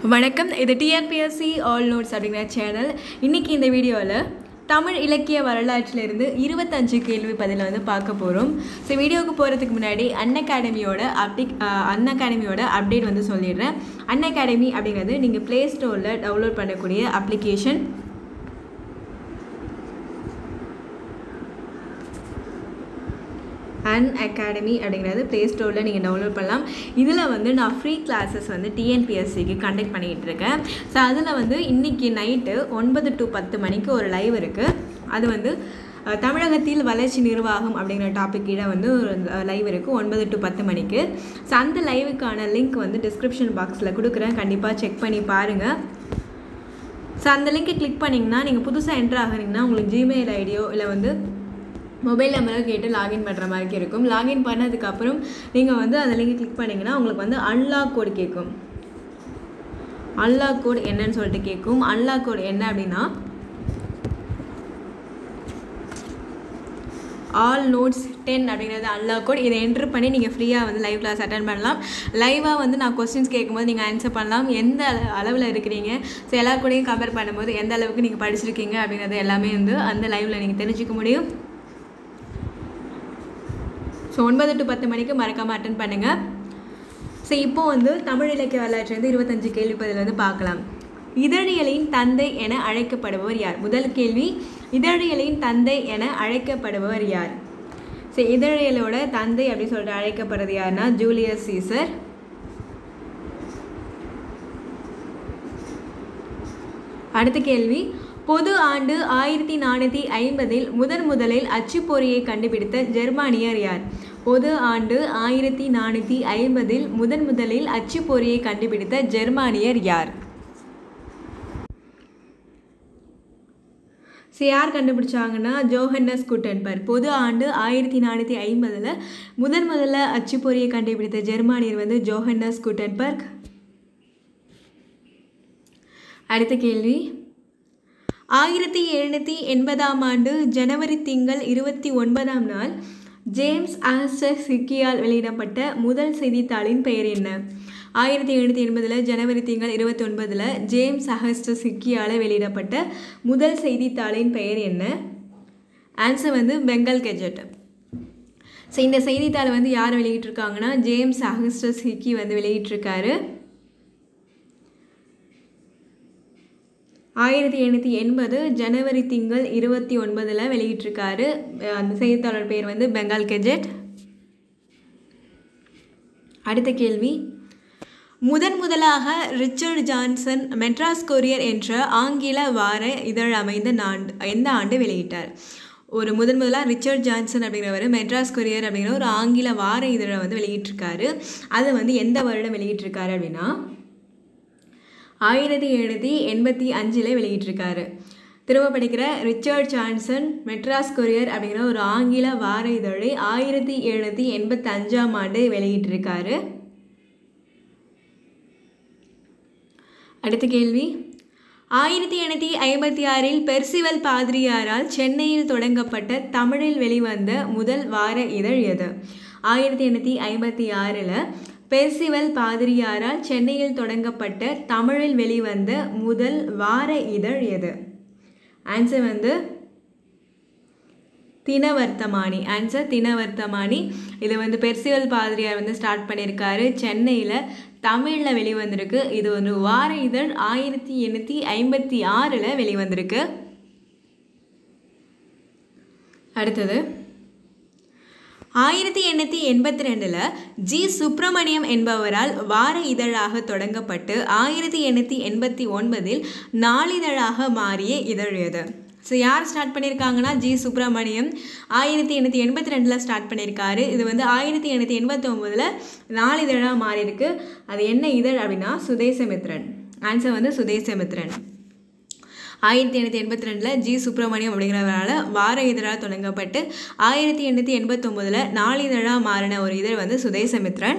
வணக்கம் இது TNPSC all notes அப்படிங்கிற சேனல் இன்றைக்கி இந்த வீடியோவில் தமிழ் இலக்கிய வரலாற்றிலிருந்து இருபத்தஞ்சு கேள்வி பதிலை வந்து பார்க்க போகிறோம் ஸோ வீடியோவுக்கு போகிறதுக்கு முன்னாடி அன் அகாடமியோட அப்டி அன் அகாடமியோட அப்டேட் வந்து சொல்லிடுறேன் அன் அகாடமி அப்படிங்கிறது நீங்கள் ப்ளே ஸ்டோரில் டவுன்லோட் பண்ணக்கூடிய அப்ளிகேஷன் அன் அகாடமி அப்படிங்கிறது ப்ளே ஸ்டோரில் நீங்கள் டவுன்லோட் பண்ணலாம் இதில் வந்து நான் ஃப்ரீ கிளாஸஸ் வந்து டிஎன்பிஎஸ்சிக்கு கண்டக்ட் பண்ணிகிட்டு இருக்கேன் ஸோ அதில் வந்து இன்றைக்கி நைட்டு ஒன்பது டு பத்து மணிக்கு ஒரு லைவ் இருக்குது அது வந்து அஹ், தமிழகத்தில் வளர்ச்சி நிர்வாகம் அப்படிங்கிற டாபிக் கீழே வந்து ஒரு லைவ் இருக்குது ஒன்பது டு பத்து மணிக்கு ஸோ அந்த லைவுக்கான லிங்க் வந்து டிஸ்கிரிப்ஷன் பாக்ஸில் கொடுக்குறேன் கண்டிப்பாக செக் பண்ணி பாருங்கள் ஸோ அந்த லிங்க்கை கிளிக் பண்ணிங்கன்னா நீங்கள் புதுசாக என்ட்ரு ஆகுறீங்கன்னா உங்களுக்கு ஜிமெயில் ஐடியோ இல்லை வந்து மொபைல் நம்பரை கேட்டு லாகின் பண்ணுற மாதிரி இருக்கும் லாகின் பண்ணதுக்கப்புறம் நீங்கள் வந்து அந்த லிங்கை கிளிக் பண்ணிங்கன்னா உங்களுக்கு வந்து அன்லாக் கோடு கேட்கும் அன்லாக் கோட் என்னன்னு சொல்லிட்டு கேட்கும் அன்லாக் கோட் என்ன அப்படின்னா ஆல் நோட்ஸ் டென் அப்படிங்கிறது அன்லாக் கோட் இதை என்ட்ரு பண்ணி நீங்கள் ஃப்ரீயாக வந்து லைவ் கிளாஸ் அட்டன் பண்ணலாம் லைவாக வந்து நான் கொஸ்டின்ஸ் கேட்கும்போது நீங்கள் ஆன்சர் பண்ணலாம் எந்த அள அளவில் இருக்கிறீங்க ஸோ எல்லா கூடயும் கம்பேர் பண்ணும்போது எந்த அளவுக்கு நீங்கள் படிச்சிருக்கீங்க அப்படிங்கிறது எல்லாமே வந்து அந்த லைவில் நீங்கள் தெரிஞ்சுக்க முடியும் ஸோ ஒன்பது டு பத்து மணிக்கு மறக்காமல் அட்டன் பண்ணுங்கள் ஸோ இப்போ வந்து தமிழ் இலக்கிய வரலாற்று வந்து இருபத்தஞ்சு கேள்வி பதில் வந்து பார்க்கலாம் இதழியலின் தந்தை என அழைக்கப்படுபவர் யார் முதல் கேள்வி இதழியலின் தந்தை என அழைக்கப்படுபவர் யார் ஸோ இதழியலோட தந்தை அப்படின்னு சொல்லிட்டு அழைக்கப்படுறது யாருன்னா ஜூலியஸ் சீசர் அடுத்த கேள்வி பொது ஆண்டு ஆயிரத்தி நானூற்றி ஐம்பதில் முதன் முதலில் அச்சுப்பொறியை கண்டுபிடித்த ஜெர்மானியர் யார் பொது ஆண்டு ஆயிரத்தி நானூற்றி ஐம்பதில் முதன் முதலில் அச்சுப்பொறியை கண்டுபிடித்த ஜெர்மானியர் யார் ஸோ யார் கண்டுபிடிச்சாங்கன்னா ஜோஹன்னஸ் குட்டன்பர்க் பொது ஆண்டு ஆயிரத்தி நானூற்றி ஐம்பதில் முதன் முதல்ல அச்சுப்பொறியை கண்டுபிடித்த ஜெர்மானியர் வந்து ஜோஹன்னஸ் குட்டன்பர்க் அடுத்த கேள்வி ஆயிரத்தி எழுநூற்றி எண்பதாம் ஆண்டு ஜனவரி திங்கள் இருபத்தி ஒன்பதாம் நாள் ஜேம்ஸ் ஆஸ்டர் சிக்கியால் வெளியிடப்பட்ட முதல் செய்தித்தாளின் பெயர் என்ன ஆயிரத்தி எழுநூற்றி எண்பதில் ஜனவரி திங்கள் இருபத்தி ஒன்பதில் ஜேம்ஸ் அகஸ்டர் சிக்கியால் வெளியிடப்பட்ட முதல் செய்தித்தாளின் பெயர் என்ன ஆன்சர் வந்து பெங்கால் கெஜெட் ஸோ இந்த செய்தித்தாளை வந்து யார் வெளியிட்டிருக்காங்கன்னா ஜேம்ஸ் அகஸ்டர் சிக்கி வந்து வெளியிட்டிருக்காரு ஆயிரத்தி எண்ணூற்றி எண்பது ஜனவரி திங்கள் இருபத்தி ஒன்பதில் வெளியிட்டிருக்காரு அஹ் அந்த செய்தித்தாளர் பேர் வந்து பெங்கால் கெஜெட் அடுத்த கேள்வி முதன் முதலாக ரிச்சர்ட் ஜான்சன் மெட்ராஸ் கொரியர் என்ற ஆங்கில வார இதழ் அமைந்த நாண்டு எந்த ஆண்டு வெளியிட்டார் ஒரு முதன் முதலாக ரிச்சர்ட் ஜான்சன் அப்படிங்கிறவர் மெட்ராஸ் கொரியர் அப்படிங்கிற ஒரு ஆங்கில வார இதழை வந்து வெளியிட்டிருக்காரு அதை வந்து எந்த வருடம் வெளியிட்டிருக்காரு அப்படின்னா ஆயிரத்தி எழுநூற்றி எண்பத்தி அஞ்சில் வெளியிட்டிருக்காரு திரும்ப படிக்கிற ரிச்சர்ட் ஜான்சன் மெட்ராஸ் கொரியர் அப்படிங்கிற ஒரு ஆங்கில வார இதழை ஆயிரத்தி எழுநூற்றி எண்பத்தி அஞ்சாம் ஆண்டு வெளியிட்டிருக்காரு அடுத்த கேள்வி ஆயிரத்தி எண்ணூற்றி ஐம்பத்தி ஆறில் பெர்சிவல் பாதிரியாரால் சென்னையில் தொடங்கப்பட்ட தமிழில் வெளிவந்த முதல் வார இதழ் எது ஆயிரத்தி எண்ணூற்றி ஐம்பத்தி ஆறில் பெர்சிவல் பாதிரியாரால் சென்னையில் தொடங்கப்பட்ட தமிழில் வெளிவந்த முதல் வார இதழ் எது ஆன்சர் வந்து தினவர்த்தமானி ஆன்சர் தினவர்த்தமானி இது வந்து பெர்சிவல் பாதிரியார் வந்து ஸ்டார்ட் பண்ணியிருக்காரு சென்னையில் தமிழில் வெளிவந்திருக்கு இது ஒரு வார இதழ் ஆயிரத்தி எண்ணூற்றி ஐம்பத்தி ஆறில் வெளிவந்திருக்கு அடுத்தது ஆயிரத்தி எண்ணூற்றி எண்பத்தி ரெண்டில் ஜி சுப்பிரமணியம் என்பவரால் வார இதழாக தொடங்கப்பட்டு ஆயிரத்தி எண்ணூற்றி எண்பத்தி ஒன்பதில் நாளிதழாக மாறிய இதழ் எது ஸோ யார் ஸ்டார்ட் பண்ணியிருக்காங்கன்னா ஜி சுப்பிரமணியம் ஆயிரத்தி எண்ணூற்றி எண்பத்தி ரெண்டில் ஸ்டார்ட் பண்ணியிருக்காரு இது வந்து ஆயிரத்தி எண்ணூற்றி எண்பத்தி ஒம்போதில் நாளிதழாக மாறியிருக்கு அது என்ன இதழ் அப்படின்னா சுதேசமித்ரன் ஆன்சர் வந்து சுதேசமித்ரன் ஆயிரத்தி எண்ணூற்றி எண்பத்தி ரெண்டில் ஜி சுப்பிரமணியம் அப்படிங்கிறவரால் வார இதழாக தொடங்கப்பட்டு ஆயிரத்தி எண்ணூற்றி எண்பத்தொம்போதில் நாளிதழாக மாறின ஒரு இதழ் வந்து சுதேசமித்ரன்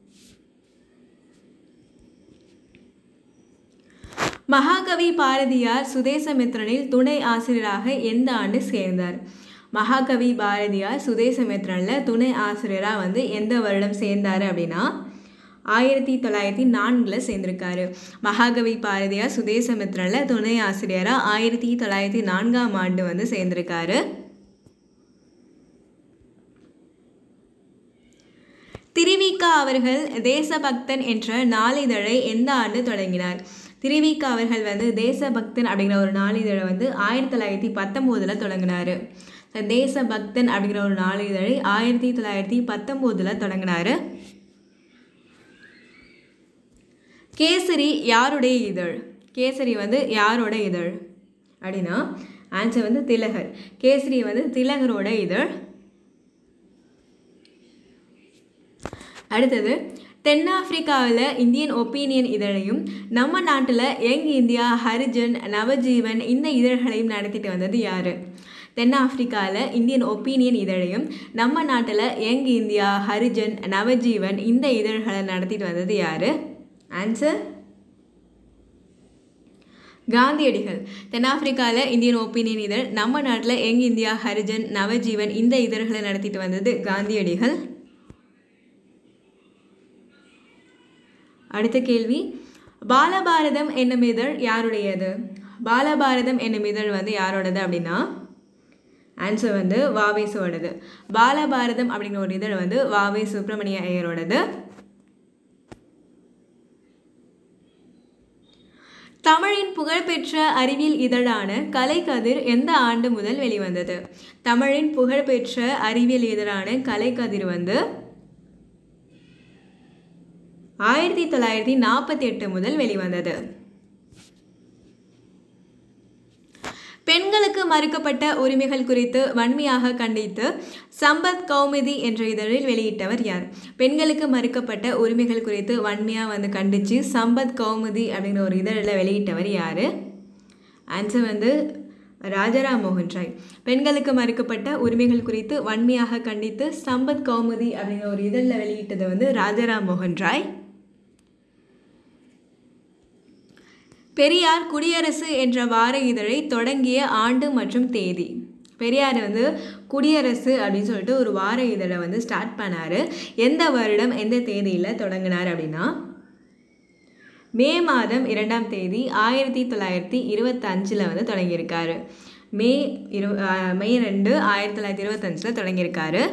மகாகவி பாரதியார் சுதேசமித்ரனில் துணை ஆசிரியராக எந்த ஆண்டு சேர்ந்தார் மகாகவி பாரதியார் சுதேசமித்ரனில் துணை ஆசிரியராக வந்து எந்த வருடம் சேர்ந்தார் அப்படின்னா ஆயிரத்தி தொள்ளாயிரத்தி நான்கில் சேர்ந்திருக்காரு மகாகவி பாரதியார் சுதேசமித்ரனில் துணை ஆசிரியராக ஆயிரத்தி தொள்ளாயிரத்தி நான்காம் ஆண்டு வந்து சேர்ந்திருக்காரு திருவிக அவர்கள் தேசபக்தன் என்ற நாளிதழை எந்த ஆண்டு தொடங்கினார் திருவிக அவர்கள் வந்து தேசபக்தன் அப்படிங்கிற ஒரு நாளிதழை வந்து ஆயிரத்தி தொள்ளாயிரத்தி பத்தொம்போதில் தொடங்கினார் தேசபக்தன் அப்படிங்கிற ஒரு நாளிதழை ஆயிரத்தி தொள்ளாயிரத்தி பத்தொம்போதில் தொடங்கினார் கேசரி யாருடைய இதழ் கேசரி வந்து யாரோட இதழ் அப்படின்னா ஆன்சர் வந்து திலகர் கேசரி வந்து திலகரோட இதழ் அடுத்தது தென்னாப்பிரிக்காவில் இந்தியன் ஒப்பீனியன் இதழையும் நம்ம நாட்டில் யங் இந்தியா ஹரிஜன் நவஜீவன் இந்த இதழ்களையும் நடத்திட்டு வந்தது யார் தென்னாப்பிரிக்காவில் இந்தியன் ஒப்பீனியன் இதழையும் நம்ம நாட்டில் யங் இந்தியா ஹரிஜன் நவஜீவன் இந்த இதழ்களை நடத்திட்டு வந்தது யார் ஆன்சர் காந்தியடிகள் தென்னாப்பிரிக்காவில் இந்தியன் ஒப்பீனியன் இதழ் நம்ம நாட்டில் யங் இந்தியா ஹரிஜன் நவஜீவன் இந்த இதழ்களை நடத்திட்டு வந்தது காந்தியடிகள் அடுத்த கேள்வி பாலபாரதம் என்னும் இதழ் யாருடையது பாலபாரதம் என்னும் இதழ் வந்து யாரோடது அப்படின்னா ஆன்சர் வந்து வாவேசுவோடது பாலபாரதம் அப்படிங்கிற ஒரு இதழ் வந்து வாவே சுப்பிரமணிய ஐயரோடது தமிழின் புகழ்பெற்ற அறிவியல் இதழான கலைக்கதிர் எந்த ஆண்டு முதல் வெளிவந்தது தமிழின் புகழ்பெற்ற அறிவியல் இதழான கலைக்கதிர் வந்து ஆயிரத்தி தொள்ளாயிரத்தி நாற்பத்தி எட்டு முதல் வெளிவந்தது பெண்களுக்கு மறுக்கப்பட்ட உரிமைகள் குறித்து வன்மையாக கண்டித்து சம்பத் கௌமுதி என்ற இதழில் வெளியிட்டவர் யார் பெண்களுக்கு மறுக்கப்பட்ட உரிமைகள் குறித்து வன்மையாக வந்து கண்டித்து சம்பத் கௌமுதி அப்படிங்கிற ஒரு இதழில் வெளியிட்டவர் யார் ஆன்சர் வந்து ராஜாராம் மோகன் ராய் பெண்களுக்கு மறுக்கப்பட்ட உரிமைகள் குறித்து வன்மையாக கண்டித்து சம்பத் கௌமுதி அப்படிங்கிற ஒரு இதழில் வெளியிட்டது வந்து ராஜாராம் மோகன் ராய் பெரியார் குடியரசு என்ற வார இதழை தொடங்கிய ஆண்டு மற்றும் தேதி பெரியார் வந்து குடியரசு அப்படின்னு சொல்லிட்டு ஒரு வார இதழை வந்து ஸ்டார்ட் பண்ணார் எந்த வருடம் எந்த தேதியில் தொடங்கினார் அப்படின்னா மே மாதம் இரண்டாம் தேதி ஆயிரத்தி தொள்ளாயிரத்தி இருபத்தஞ்சில் வந்து தொடங்கியிருக்காரு மே இரு மே ரெண்டு ஆயிரத்தி தொள்ளாயிரத்தி இருபத்தஞ்சில் தொடங்கியிருக்காரு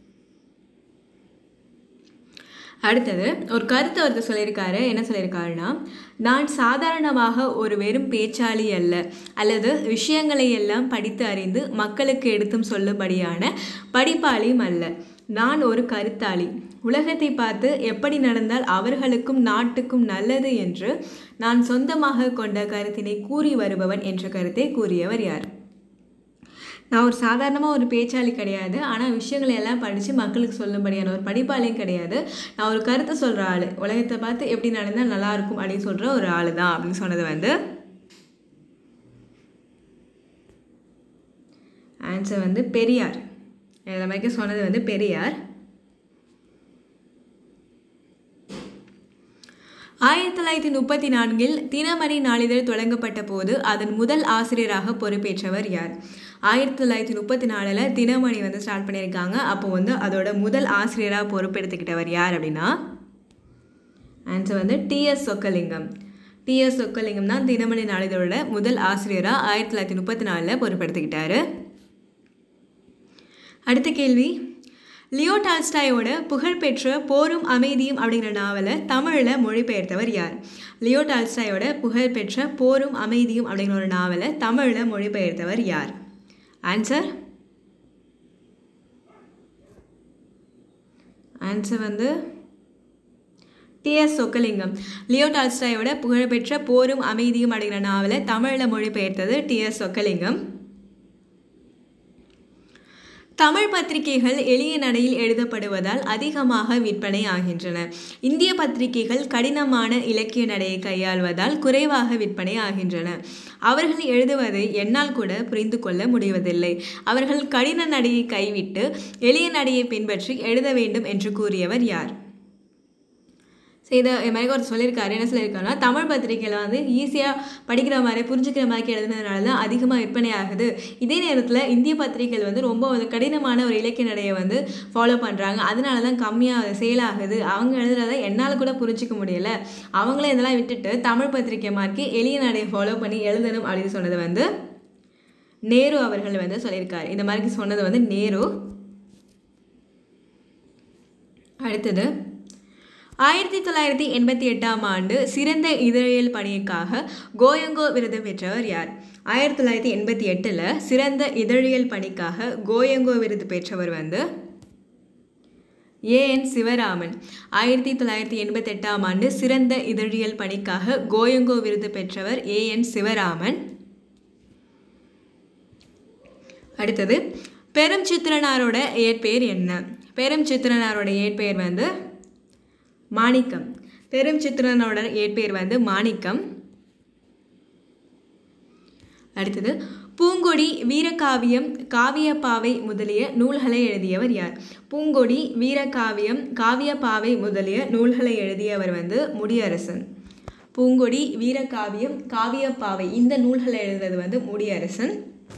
அடுத்தது ஒரு கருத்தை ஒருத்தர் சொல்லியிருக்காரு என்ன சொல்லியிருக்காருன்னா நான் சாதாரணமாக ஒரு வெறும் பேச்சாளி அல்ல அல்லது விஷயங்களை எல்லாம் படித்து அறிந்து மக்களுக்கு எடுத்தும் சொல்லும்படியான படிப்பாளியும் அல்ல நான் ஒரு கருத்தாளி உலகத்தை பார்த்து எப்படி நடந்தால் அவர்களுக்கும் நாட்டுக்கும் நல்லது என்று நான் சொந்தமாக கொண்ட கருத்தினை கூறி வருபவன் என்ற கருத்தை கூறியவர் யார் நான் ஒரு சாதாரணமாக ஒரு பேச்சாளி கிடையாது ஆனால் விஷயங்களை எல்லாம் படித்து மக்களுக்கு சொல்லும்படியான ஒரு படிப்பாளியும் கிடையாது நான் ஒரு கருத்தை சொல்கிற ஆள் உலகத்தை பார்த்து எப்படி நடந்தால் நல்லாயிருக்கும் அப்படின்னு சொல்கிற ஒரு ஆள் தான் அப்படின்னு சொன்னது வந்து ஆன்சர் வந்து பெரியார் இதில் மாதிரி சொன்னது வந்து பெரியார் ஆயிரத்தி தொள்ளாயிரத்தி முப்பத்தி நான்கில் தினமணி நாளிதழ் தொடங்கப்பட்ட போது அதன் முதல் ஆசிரியராக பொறுப்பேற்றவர் யார் ஆயிரத்தி தொள்ளாயிரத்தி முப்பத்தி நாலில் தினமணி வந்து ஸ்டார்ட் பண்ணியிருக்காங்க அப்போ வந்து அதோட முதல் ஆசிரியராக பொறுப்பெடுத்துக்கிட்டவர் யார் அப்படின்னா ஆன்சர் வந்து டிஎஸ் சொக்கலிங்கம் டிஎஸ் சொக்கலிங்கம் தான் தினமணி நாளிதழோட முதல் ஆசிரியராக ஆயிரத்தி தொள்ளாயிரத்தி முப்பத்தி நாலில் பொறுப்பெடுத்துக்கிட்டாரு அடுத்த கேள்வி லியோ டால்ஸ்டாயோட புகழ்பெற்ற போரும் அமைதியும் அப்படிங்கிற நாவலை தமிழில் மொழிபெயர்த்தவர் யார் லியோ டால்ஸ்டாயோட புகழ்பெற்ற போரும் அமைதியும் அப்படிங்கிற ஒரு நாவலை தமிழில் மொழிபெயர்த்தவர் யார் ஆன்சர் ஆன்சர் வந்து டிஎஸ் சொக்கலிங்கம் லியோ டால்ஸ்டாயோட புகழ்பெற்ற போரும் அமைதியும் அப்படிங்கிற நாவலை தமிழில் மொழிபெயர்த்தது டிஎஸ் சொக்கலிங்கம் தமிழ் பத்திரிகைகள் எளிய நடையில் எழுதப்படுவதால் அதிகமாக விற்பனை ஆகின்றன இந்திய பத்திரிகைகள் கடினமான இலக்கிய நடையை கையாள்வதால் குறைவாக விற்பனை ஆகின்றன அவர்கள் எழுதுவதை என்னால் கூட புரிந்து கொள்ள முடிவதில்லை அவர்கள் கடின நடையை கைவிட்டு எளிய நடையை பின்பற்றி எழுத வேண்டும் என்று கூறியவர் யார் ஸோ ஸோ இதை என் மாதிரி ஒரு சொல்லியிருக்காரு என்ன சொல்லியிருக்காருன்னா தமிழ் பத்திரிக்கையில் வந்து ஈஸியாக படிக்கிற மாதிரி புரிஞ்சுக்கிற மாதிரி எழுதுனதுனால தான் அதிகமாக விற்பனை ஆகுது இதே நேரத்தில் இந்திய பத்திரிகைகள் வந்து ரொம்ப வந்து கடினமான ஒரு இலக்கிய நடையை வந்து ஃபாலோ பண்ணுறாங்க அதனால தான் கம்மியாக சேல் ஆகுது அவங்க எழுதுறத என்னால் கூட புரிஞ்சிக்க முடியல அவங்களே இதெல்லாம் விட்டுட்டு தமிழ் பத்திரிக்கை மார்க்கி எளிய நடையை ஃபாலோ பண்ணி எழுதணும் அப்படின்னு சொன்னது வந்து நேரு அவர்கள் வந்து சொல்லியிருக்காரு இந்த மாதிரி சொன்னது வந்து நேரு அடுத்தது ஆயிரத்தி தொள்ளாயிரத்தி எண்பத்தி எட்டாம் ஆண்டு சிறந்த இதழியல் பணிக்காக கோயங்கோ விருது பெற்றவர் யார் ஆயிரத்தி தொள்ளாயிரத்தி எண்பத்தி எட்டில் சிறந்த இதழியல் பணிக்காக கோயங்கோ விருது பெற்றவர் வந்து ஏஎன் சிவராமன் ஆயிரத்தி தொள்ளாயிரத்தி எண்பத்தெட்டாம் ஆண்டு சிறந்த இதழியல் பணிக்காக கோயங்கோ விருது பெற்றவர் ஏஎன் சிவராமன் அடுத்தது பெரும் சித்திரனாரோட இயற்பெயர் என்ன பெரும் சித்திரனாரோட இயற்பெயர் வந்து மாணிக்கம் பெரும் சித்திரனோட இயற்பெயர் வந்து மாணிக்கம் அடுத்தது பூங்கொடி வீரகாவியம் காவியப்பாவை முதலிய நூல்களை எழுதியவர் யார் பூங்கொடி வீரகாவியம் காவியப்பாவை முதலிய நூல்களை எழுதியவர் வந்து முடியரசன் பூங்கொடி வீரகாவியம் காவியப்பாவை இந்த நூல்களை எழுதுறது வந்து முடியரசன்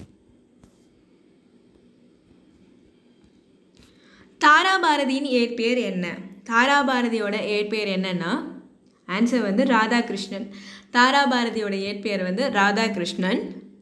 தாராபாரதியின் இயற்பெயர் என்ன தாராபாரதியோட இயற்பெயர் என்னன்னா ஆன்சர் வந்து ராதாகிருஷ்ணன் தாராபாரதியோட இயற்பெயர் வந்து ராதாகிருஷ்ணன்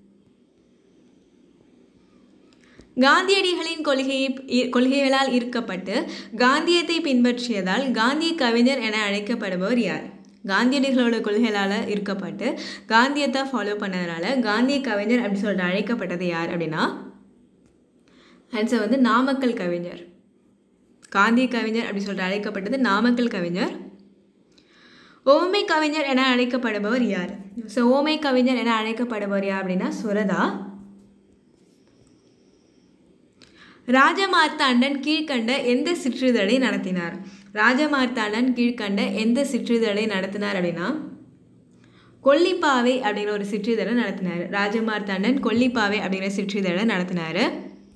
காந்தியடிகளின் கொள்கையை கொள்கைகளால் ஈர்க்கப்பட்டு காந்தியத்தை பின்பற்றியதால் காந்திய கவிஞர் என அழைக்கப்படுபவர் யார் காந்தியடிகளோட கொள்கைகளால் ஈர்க்கப்பட்டு காந்தியத்தை ஃபாலோ பண்ணதுனால காந்திய கவிஞர் அப்படி சொல்லிட்டு அழைக்கப்பட்டது யார் அப்படின்னா ஆன்சர் வந்து நாமக்கல் கவிஞர் காந்திய கவிஞர் அப்படி சொல்லிட்டு அழைக்கப்பட்டது நாமக்கல் கவிஞர் ஓமை கவிஞர் என அழைக்கப்படுபவர் யார் ஸோ ஓமை கவிஞர் என அழைக்கப்படுபவர் யார் அப்படின்னா சுரதா ராஜமார்த்தாண்டன் கீழ்கண்ட எந்த சிற்றிதழை நடத்தினார் ராஜமார்த்தாண்டன் கீழ்கண்ட எந்த சிற்றிதழை நடத்தினார் அப்படின்னா கொல்லிப்பாவை அப்படிங்கிற ஒரு சிற்றிதழை நடத்தினார் ராஜமார்த்தாண்டன் கொல்லிப்பாவை அப்படிங்கிற சிற்றிதழை நடத்தினார்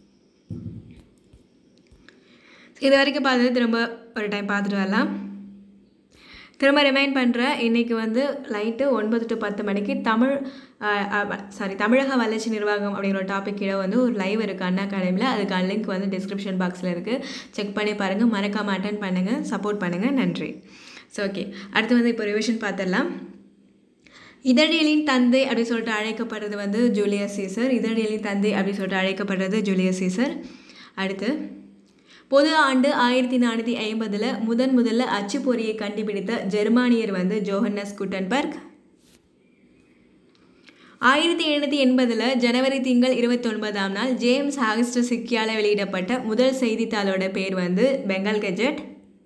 இது வரைக்கும் பார்த்தது திரும்ப ஒரு டைம் பார்த்துட்டு வரலாம் திரும்ப ரிமைண்ட் பண்ணுறேன் இன்றைக்கி வந்து லைட்டு ஒன்பது டு பத்து மணிக்கு தமிழ் சாரி தமிழக வளர்ச்சி நிர்வாகம் அப்படிங்கிற ஒரு டாபிக் கீழே வந்து ஒரு லைவ் இருக்குது அண்ணா அகாடமியில் அதுக்கான லிங்க் வந்து டிஸ்கிரிப்ஷன் பாக்ஸில் இருக்குது செக் பண்ணி பாருங்கள் மறக்காமல் அட்டன் பண்ணுங்கள் சப்போர்ட் பண்ணுங்கள் நன்றி ஸோ ஓகே அடுத்து வந்து இப்போ ரிவிஷன் பார்த்துடலாம் இதழியலின் தந்தை அப்படின்னு சொல்லிட்டு அழைக்கப்படுறது வந்து ஜூலியஸ் சீசர் இதழியலின் தந்தை அப்படின்னு சொல்லிட்டு அழைக்கப்படுறது ஜூலியஸ் சீசர் அடுத்து பொது ஆண்டு ஆயிரத்தி நானூற்றி ஐம்பதில் முதன் முதல்ல அச்சுப்பொறியை கண்டுபிடித்த ஜெர்மானியர் வந்து ஜோஹன்னஸ் குட்டன்பர்க் ஆயிரத்தி எழுநூற்றி எண்பதில் ஜனவரி திங்கள் இருபத்தொன்பதாம் நாள் ஜேம்ஸ் ஹாகஸ்ட் சிக்கியால் வெளியிடப்பட்ட முதல் செய்தித்தாளோட பேர் வந்து பெங்கால் கெஜெட்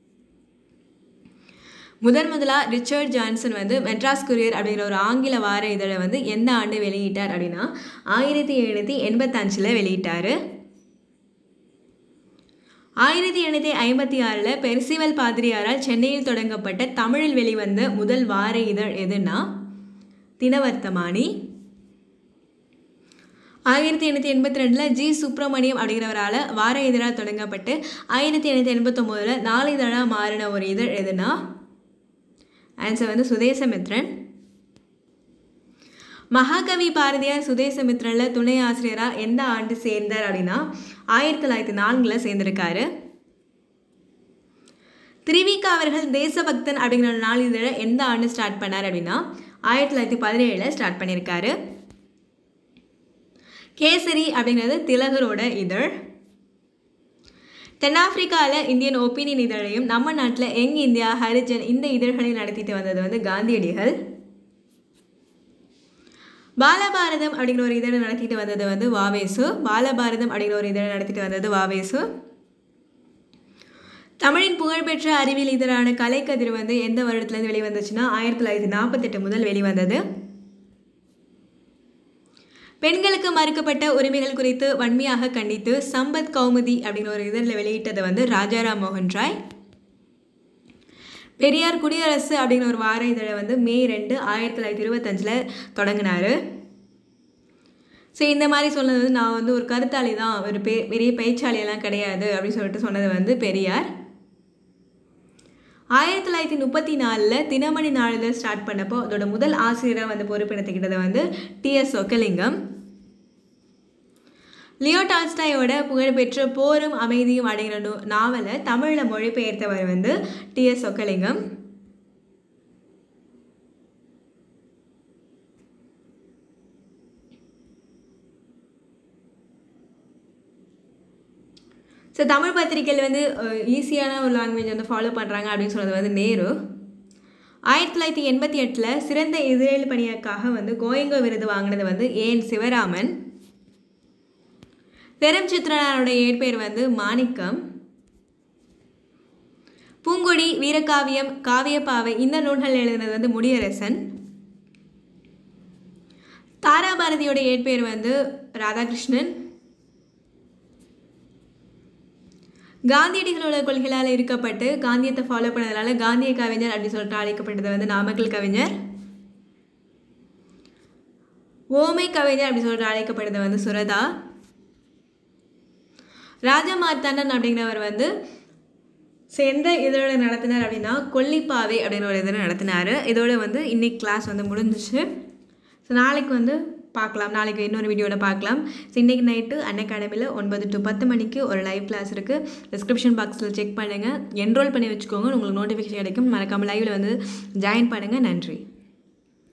முதன் முதலாக ரிச்சர்ட் ஜான்சன் வந்து மெட்ராஸ் குரியர் அப்படிங்கிற ஒரு ஆங்கில வார இதழை வந்து எந்த ஆண்டு வெளியிட்டார் அப்படின்னா ஆயிரத்தி எழுநூற்றி எண்பத்தஞ்சில் வெளியிட்டார் ஆயிரத்தி எண்ணூற்றி ஐம்பத்தி ஆறில் பெர்சிவல் பாதிரியாரால் சென்னையில் தொடங்கப்பட்ட தமிழில் வெளிவந்த முதல் வார இதழ் எதுனா தினவர்த்தமானி ஆயிரத்தி எண்ணூற்றி எண்பத்தி ரெண்டில் ஜி சுப்பிரமணியம் அப்படிங்கிறவரால் வார இதழாக தொடங்கப்பட்டு ஆயிரத்தி எண்ணூற்றி எண்பத்தொம்போதில் நாளிதழாக மாறின ஒரு இதழ் எதுனா ஆன்சர் வந்து சுதேசமித்ரன் மகாகவி பாரதியார் சுதேசமித்ரனில் துணை ஆசிரியராக எந்த ஆண்டு சேர்ந்தார் அப்படின்னா ஆயிரத்தி தொள்ளாயிரத்தி நான்கில் சேர்ந்திருக்காரு திருவிக்கா அவர்கள் தேசபக்தன் அப்படிங்கிற நாளிதழை எந்த ஆண்டு ஸ்டார்ட் பண்ணார் அப்படின்னா ஆயிரத்தி தொள்ளாயிரத்தி பதினேழில் ஸ்டார்ட் பண்ணியிருக்காரு கேசரி அப்படிங்கிறது திலகரோட இதழ் தென்னாப்பிரிக்காவில் இந்தியன் ஒப்பீனியன் இதழையும் நம்ம நாட்டில் யங் இந்தியா ஹரிஜன் இந்த இதழ்களை நடத்திட்டு வந்தது வந்து காந்தியடிகள் பாலபாரதம் அப்படிங்கிற ஒரு இதழை நடத்திட்டு வந்தது வந்து வாவேசு பாலபாரதம் அப்படிங்கிற ஒரு இதழை நடத்திட்டு வந்தது வாவேசு தமிழின் புகழ்பெற்ற அறிவியல் இதழான கலைக்கதிர் வந்து எந்த வருடத்துலேருந்து வெளிவந்துச்சுன்னா ஆயிரத்தி தொள்ளாயிரத்தி நாற்பத்தெட்டு முதல் வெளிவந்தது பெண்களுக்கு மறுக்கப்பட்ட உரிமைகள் குறித்து வன்மையாக கண்டித்து சம்பத் கௌமுதி அப்படிங்கிற ஒரு இதழில் வெளியிட்டது வந்து ராஜாராம் மோகன் ராய் பெரியார் குடியரசு அப்படிங்கிற ஒரு வார இதழை வந்து மே ரெண்டு ஆயிரத்தி தொள்ளாயிரத்தி இருபத்தஞ்சில் தொடங்கினார் ஸோ இந்த மாதிரி சொன்னது வந்து நான் வந்து ஒரு கருத்தாளி தான் ஒரு பெ பெரிய பேச்சாளியெல்லாம் கிடையாது அப்படின்னு சொல்லிட்டு சொன்னது வந்து பெரியார் ஆயிரத்தி தொள்ளாயிரத்தி முப்பத்தி நாலில் தினமணி நாளிதழ் ஸ்டார்ட் பண்ணப்போ அதோட முதல் ஆசிரியராக வந்து பொறுப்பெடுத்துக்கிட்டது வந்து டிஎஸ் சொக்கலிங்கம் லியோ டால்ஸ்டாயோட புகழ்பெற்ற போரும் அமைதியும் அப்படிங்கிற நூ நாவலை தமிழில் மொழிபெயர்த்தவர் வந்து டிஎஸ் சொக்கலிங்கம் ஸோ தமிழ் பத்திரிகையில் வந்து ஈஸியான ஒரு லாங்குவேஜ் வந்து ஃபாலோ பண்ணுறாங்க அப்படின்னு சொன்னது வந்து நேரு ஆயிரத்தி தொள்ளாயிரத்தி எண்பத்தி எட்டில் சிறந்த எதிரேல் பணியக்காக வந்து கோயங்கோ விருது வாங்கினது வந்து ஏஎன் சிவராமன் பெரும் சித்ரனாரோட ஏற்பெயர் வந்து மாணிக்கம் பூங்கொடி வீரகாவியம் காவியப்பாவை இந்த நூல்கள் எழுதினது வந்து முடியரசன் தாராபாரதியோட ஏற்பெயர் வந்து ராதாகிருஷ்ணன் காந்தியடிகளோட கொள்கைகளால் இருக்கப்பட்டு காந்தியத்தை ஃபாலோ பண்ணதுனால காந்திய கவிஞர் அப்படின்னு சொல்லிட்டு அழைக்கப்பட்டது வந்து நாமக்கல் கவிஞர் ஓமை கவிஞர் அப்படின்னு சொல்லிட்டு அழைக்கப்படுறது வந்து சுரதா ராஜா மார்த்தாண்டன் அப்படிங்கிறவர் வந்து எந்த இதோட நடத்தினார் அப்படின்னா கொல்லிப்பாவை அப்படிங்கிற ஒரு இதில் நடத்தினார் இதோட வந்து இன்னைக்கு கிளாஸ் வந்து முடிஞ்சிச்சு ஸோ நாளைக்கு வந்து பார்க்கலாம் நாளைக்கு இன்னொரு வீடியோவில் பார்க்கலாம் ஸோ இன்றைக்கி நைட்டு அன் அகாடமியில் ஒன்பது டு பத்து மணிக்கு ஒரு லைவ் கிளாஸ் இருக்குது டிஸ்கிரிப்ஷன் பாக்ஸில் செக் பண்ணுங்கள் என்ரோல் பண்ணி வச்சுக்கோங்க உங்களுக்கு நோட்டிஃபிகேஷன் கிடைக்கும் மறக்காமல் லைவில் வந்து ஜாயின் பண்ணுங்கள் நன்றி